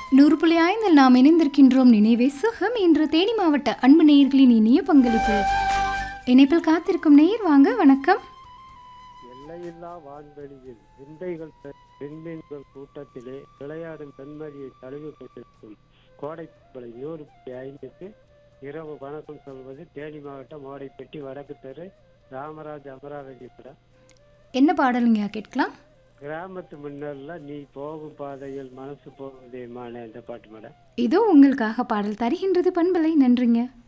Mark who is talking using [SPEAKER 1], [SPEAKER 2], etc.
[SPEAKER 1] நூறு புள்ளி ஐந்தில் நாம் இணைந்திருக்கின்றோம் நினைவே சுகம் இன்று தேனி மாவட்ட அன்பு நேயர்களின் இனிய பங்களிப்பு இணைப்பில் காத்திருக்கும் நேயர் வாங்க வணக்கம்
[SPEAKER 2] எல்லையில்லா வான்வெளியில் விந்தைகள் பெ- விண்மீன்கள் கூட்டத்திலே விளையாடும் பெண்மணியை தழுவி கொண்டிருக்கும் கோடைப்பளை நூறு புள்ளி ஐந்துக்கு இரவு வணக்கம் சொல்வது தேனி மாவட்டம் மோடைப்பட்டி வடக்கு தெரு ராமராஜ் அமராவதி படம்
[SPEAKER 1] என்ன பாடலுங்க கேட்கலாம்
[SPEAKER 2] கிராமத்து முன்னல்ல நீ போகும் பாதையில் மனசு போகுதேமான இந்த பாட்டு மேடம்
[SPEAKER 1] இதோ உங்களுக்காக பாடல் தருகின்றது பண்பலை நன்றிங்க